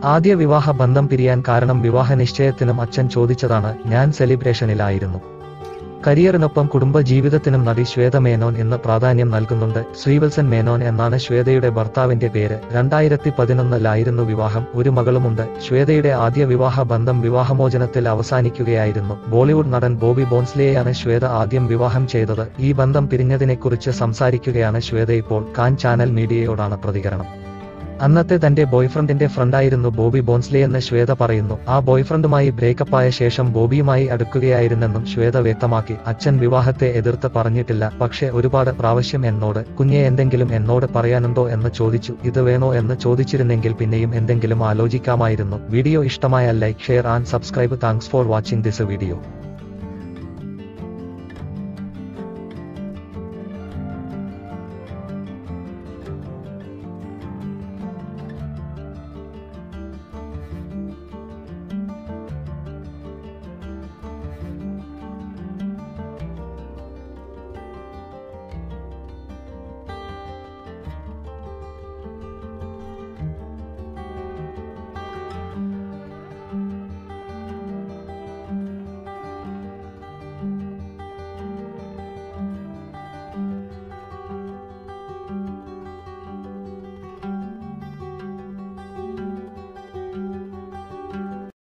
ആദ്യ വിവാഹ ബന്ധം പിരിയാൻ കാരണം വിവാഹ നിശ്ചയത്തിനും അച്ഛൻ ചോദിച്ചതാണ് ഞാൻ സെലിബ്രേഷനിലായിരുന്നു കരിയറിനൊപ്പം കുടുംബ ജീവിതത്തിനും നടി ശ്വേത മേനോൻ ഇന്ന് പ്രാധാന്യം നൽകുന്നുണ്ട് ശ്രീവത്സൻ മേനോൻ എന്നാണ് ശ്വേതയുടെ ഭർത്താവിന്റെ പേര് രണ്ടായിരത്തി പതിനൊന്നിലായിരുന്നു വിവാഹം ഒരു മകളുമുണ്ട് ശ്വേതയുടെ ആദ്യ വിവാഹ ബന്ധം വിവാഹമോചനത്തിൽ അവസാനിക്കുകയായിരുന്നു ബോളിവുഡ് നടൻ ബോബി ബോൺസ്ലെയാണ് ശ്വേത ആദ്യം വിവാഹം ചെയ്തത് ഈ ബന്ധം പിരിഞ്ഞതിനെക്കുറിച്ച് സംസാരിക്കുകയാണ് ശ്വേത ഇപ്പോൾ കാൻ ചാനൽ മീഡിയയോടാണ് പ്രതികരണം അന്നത്തെ തന്റെ ബോയ്ഫ്രണ്ടിന്റെ ഫ്രണ്ടായിരുന്നു ബോബി ബോൺസ്ലെയെന്ന് ശ്വേത പറയുന്നു ആ ബോയ്ഫ്രണ്ടുമായി ബ്രേക്കപ്പായ ശേഷം ബോബിയുമായി അടുക്കുകയായിരുന്നെന്നും ശ്വേത വ്യക്തമാക്കി അച്ഛൻ വിവാഹത്തെ എതിർത്ത് പറഞ്ഞിട്ടില്ല പക്ഷേ ഒരുപാട് പ്രാവശ്യം എന്നോട് കുഞ്ഞെ എന്തെങ്കിലും എന്നോട് പറയാനുണ്ടോ എന്ന് ചോദിച്ചു ഇത് വേണോ എന്ന് ചോദിച്ചിരുന്നെങ്കിൽ പിന്നെയും എന്തെങ്കിലും ആലോചിക്കാമായിരുന്നു വീഡിയോ ഇഷ്ടമായ like share and subscribe thanks for watching this video